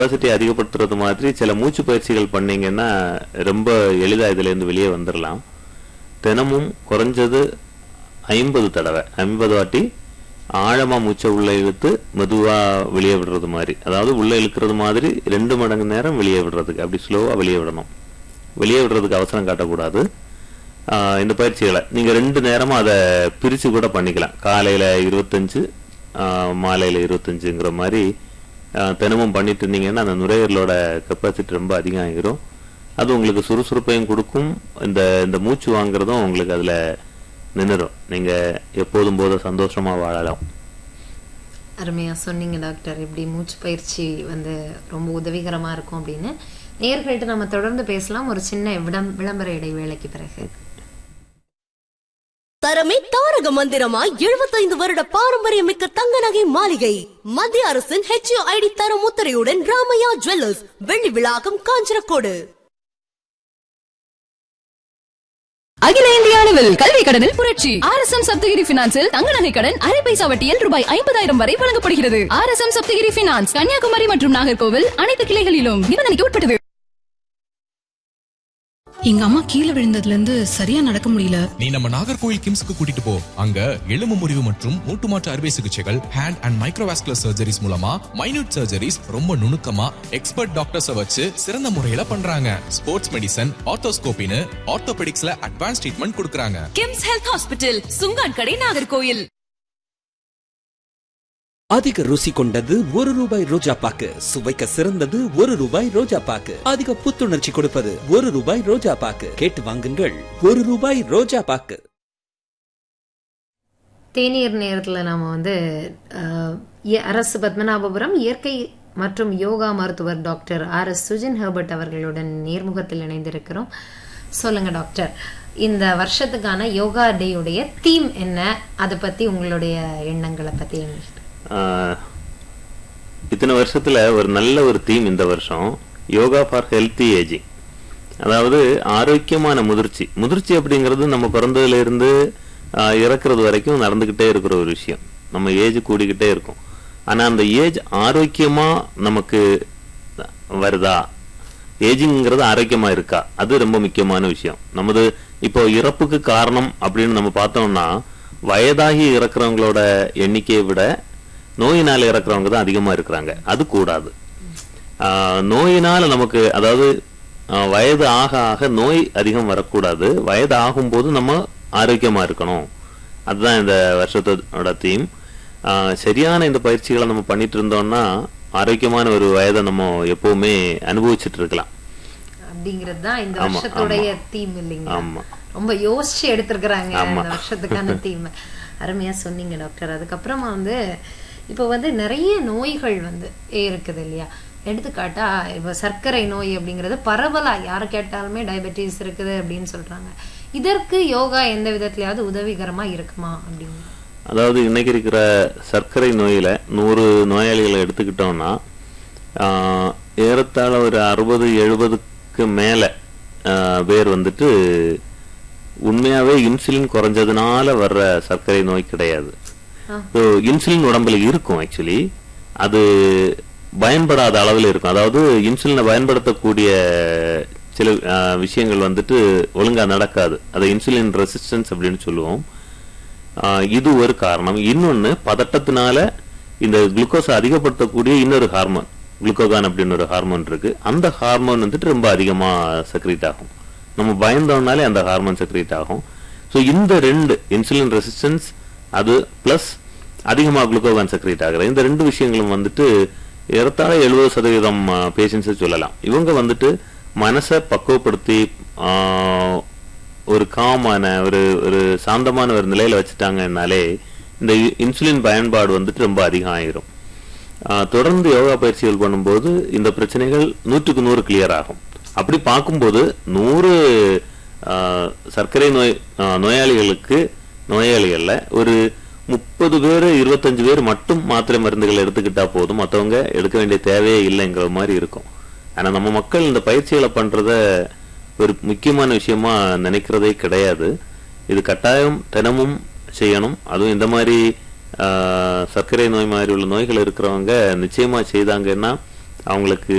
Capacity அதிகப்படுத்துறது மாதிரி சில மூச்சு பயிற்சிகள் பண்ணீங்கன்னா ரொம்ப எளிதா இதுல இருந்து வெளியே வந்துடலாம் தினமும் குறைஞ்சது ஐம்பது தடவை ஐம்பது வாட்டி ஆழமா மூச்சை உள்ள இழுத்து மெதுவா வெளியே விடுறது மாதிரி அதாவது உள்ள இழுக்கிறது மாதிரி ரெண்டு மடங்கு நேரம் வெளியே விடுறதுக்கு அப்படி ஸ்லோவா வெளியே விடணும் வெளியே விடுறதுக்கு அவசரம் காட்டக்கூடாது ஆஹ் இந்த பயிற்சிகளை நீங்க ரெண்டு நேரமா அதை பிரிச்சு கூட பண்ணிக்கலாம் காலையில இருபத்தஞ்சு ஆஹ் மாலையில இருபத்தஞ்சுங்கிற மாதிரி ஆஹ் தினமும் பண்ணிட்டு இருந்தீங்கன்னா அந்த நுரையீரலோட கெப்பாசிட்டி ரொம்ப அதிகம் ஆகிரும் அது உங்களுக்கு சுறுசுறுப்பையும் கொடுக்கும் இந்த இந்த மூச்சு வாங்குறதும் உங்களுக்கு அதுல நின்னுடும் நீங்க எப்போதும் போத சந்தோஷமா வாழலாம் அருமையா சொன்னீங்க டாக்டர் இப்படி மூச்சு பயிற்சி வந்து ரொம்ப உதவிகரமா இருக்கும் அப்படின்னு நேர்கள்ட்ட நம்ம தொடர்ந்து பேசலாம் ஒரு சின்ன விடம் விளம்பர இடைவேளைக்கு பிறகு தரமே தாரக மந்திரமா 75 வருட பாரம்பரியமிக்க தங்க நகை மாளிகை மத்திய அரசின் ஹெச்ஐடி தரம் முத்திரையுடன் ராமையா ஜுவல்லர்ஸ் வெள்ளி விழாக்கம் காஞ்சனக்கோடு அகில இந்திய அளவில் கல்வி கடனில் புரட்சி ஆர் எஸ் எம் சப்தகிரி பினான்சில் தங்க நகை கடன் அரை பைசா வட்டியில் ரூபாய் ஐம்பதாயிரம் வரை வழங்கப்படுகிறது R S M Sapthagiri finance Kanyakumari மற்றும் நாகர்கோவில் அனைத்து கிளைகளிலும் நிபந்தனைக்கு உட்பட்டது எங்க அம்மா கீழே விழுந்ததுல இருந்து சரியா நடக்க முடியல நீ நம்ம நாகர்கோவில் கிம்ஸ்க்கு கூட்டிட்டு போ அங்க எலும்பு முறிவு மற்றும் மூட்டு மாற்று அறுவை சிகிச்சைகள் ஹேண்ட் அண்ட் மைக்ரோவாஸ்குலர் சர்ஜரிஸ் மூலமா மைனூட் சர்ஜரிஸ் ரொம்ப நுணுக்கமா எக்ஸ்பர்ட் டாக்டர்ஸ வச்சு சிறந்த முறையில பண்றாங்க ஸ்போர்ட்ஸ் மெடிசன் ஆர்த்தோஸ்கோபின்னு ஆர்த்தோபெடிக்ஸ்ல அட்வான்ஸ் ட்ரீட்மெண்ட் கொடுக்கறாங்க கிம்ஸ் ஹெல்த் ஹாஸ்பிட்டல் சுங்கான் கடை நாகர்கோயில் அதிக ருசி கொண்டது ஒரு ரூபாய் ரோஜா பாக்கு சுவைக்க சிறந்தது ஒரு ரூபாய் ரோஜா பாக்கு அதிக புத்துணர்ச்சி கொடுப்பது ஒரு ரூபாய் ரோஜா பாக்கு கேட்டு வாங்குங்கள் ஒரு ரூபாய் ரோஜா பாக்கு தேநீர் நேரத்துல நாம வந்து அஹ், இ- அரசு பத்மநாபபுரம் இயற்கை மற்றும் யோகா மருத்துவர் doctor R S Sujin Herbert அவர்களுடன் நேர்முகத்தில் இணைந்திருக்கிறோம் சொல்லுங்க டாக்டர் இந்த வருஷத்துக்கான யோகா டேயுடைய தீம் என்ன அதை பத்தி உங்களுடைய எண்ணங்களை பத்தி எங்களுக்கு ஆஹ் இத்தனை வருஷத்துல ஒரு நல்ல ஒரு தீம் இந்த வருஷம் யோகா ஃபார் ஹெல்த்தி ஏஜிங் அதாவது ஆரோக்கியமான முதிர்ச்சி முதிர்ச்சி அப்படிங்கிறது நம்ம பிறந்ததுல இருந்து ஆஹ், இறக்குறது வரைக்கும் நடந்துகிட்டே இருக்கிற ஒரு விஷயம் நம்ம ஏஜ் கூடிக்கிட்டே இருக்கும் ஆனா அந்த ஏஜ் ஆரோக்கியமா நமக்கு வருதா ஏஜிங்கிறது ஆரோக்கியமா இருக்கா அது ரொம்ப முக்கியமான விஷயம் நமது இப்போ இறப்புக்கு காரணம் அப்படின்னு நம்ம பார்த்தோம்னா வயதாகி இறக்குறவங்களோட எண்ணிக்கையை விட நோயினால இறக்குறவங்க தான் அதிகமா இருக்கிறாங்க அது கூடாது ஆஹ் நோயினால நமக்கு அதாவது ஆஹ் வயது ஆக ஆக நோய் அதிகம் வரக்கூடாது வயது ஆகும்போது நம்ம ஆரோக்கியமா இருக்கணும் அதுதான் இந்த வருஷத்தோட தீம் சரியான இந்த பயிற்சிகளை நம்ம பண்ணிட்டு இருந்தோம்னா ஆரோக்கியமான ஒரு வயதை நம்ம எப்பவுமே அனுபவிச்சுட்டு இருக்கலாம் அப்படிங்கிறது தான் இந்த ஆமா, வருஷத்துடைய ஆமா. தீம் இல்லைங்களா ஆமா. ரொம்ப யோசிச்சு எடுத்திருக்கிறாங்க ஆமா. இந்த வருஷத்துக்கான தீம் அருமையா சொன்னீங்க டாக்டர் அதுக்கப்புறமா வந்து இப்போ வந்து நிறைய நோய்கள் வந்து இருக்குது இல்லையா எடுத்துக்காட்டா இப்போ சர்க்கரை நோய் அப்படிங்கிறது பரவலா யாரை கேட்டாலுமே டயபெட்டிஸ் இருக்குது அப்படின்னு சொல்றாங்க இதற்கு யோகா எந்த விதத்திலயாவது உதவிகரமா இருக்குமா அப்படின்னு அதாவது இன்னைக்கு இருக்கிற சர்க்கரை நோயில நூறு நோயாளிகளை எடுத்துக்கிட்டோம்னா ஆஹ், ஏறத்தாழ ஒரு அறுபது எழுபதுக்கு மேல ஆஹ், பேர் வந்துட்டு உண்மையாவே இன்சுலின் குறைஞ்சதுனால வர்ற சர்க்கரை நோய் கிடையாது So, இன்சுலின் உடம்புல இருக்கும் ஆக்சுவலி அது பயன்படாத அளவில் இருக்கும் அதாவது இன்சுலினை பயன்படுத்தக்கூடிய சில ஆஹ், விஷயங்கள் வந்துட்டு ஒழுங்கா நடக்காது அதை இன்சுலின் ரெசிஸ்டன்ஸ் அப்படின்னு சொல்லுவோம் ஆஹ் இது ஒரு காரணம் இன்னொன்னு பதட்டத்தினால இந்த குளுக்கோஸை அதிகப்படுத்தக்கூடிய இன்னொரு ஹார்மோன் குளுக்கோகான் அப்படின்னு ஒரு ஹார்மோன் இருக்கு அந்த ஹார்மோன் வந்துட்டு ரொம்ப அதிகமா செக்ரீட் ஆகும் நம்ம பயந்தோம்னாலே அந்த ஹார்மோன் செக்ரீட் ஆகும் ஸோ இந்த ரெண்டு இன்சுலின் ரெசிஸ்டன்ஸ் அது பிளஸ் அதிகமாக குளுக்கோகான் செக்ரீட் ஆகுற இந்த ரெண்டு விஷயங்களும் வந்துட்டு ஏறத்தாழ எழுபது சதவீதம் பேஷண்ட்ஸை சொல்லலாம் இவங்க வந்துட்டு மனசை பக்குவப்படுத்தி ஆஹ், ஒரு காமான ஒரு ஒரு சாந்தமான ஒரு நிலையில வச்சுட்டாங்கன்னாலே இந்த இ- இன்சுலின் பயன்பாடு வந்துட்டு ரொம்ப அதிகம் ஆயிரும் ஆஹ் தொடர்ந்து யோகா பயிற்சிகள் பண்ணும்போது இந்த பிரச்சனைகள் நூற்றுக்கு நூறு கிளியர் ஆகும் அப்படி பார்க்கும்போது நூறு ஆஹ், சர்க்கரை நோய் ஆஹ், நோயாளிகளுக்கு நோயாளிகள்ல ஒரு முப்பது பேர் இருபத்தஞ்சு பேர் மட்டும் மாத்திரை மருந்துகள் எடுத்துக்கிட்டா போதும் மற்றவங்க எடுக்க வேண்டிய தேவையே இல்லைங்கிற மாதிரி இருக்கும் ஆனா நம்ம மக்கள் இந்த பயிற்சிகளை பண்றத ஒரு முக்கியமான விஷயமா நினைக்கிறதே கிடையாது இது கட்டாயம் தினமும் செய்யணும் அதுவும் இந்த மாதிரி ஆஹ், சர்க்கரை நோய் மாதிரி உள்ள நோய்கள் இருக்கிறவங்க நிச்சயமா செய்தாங்கன்னா அவங்களுக்கு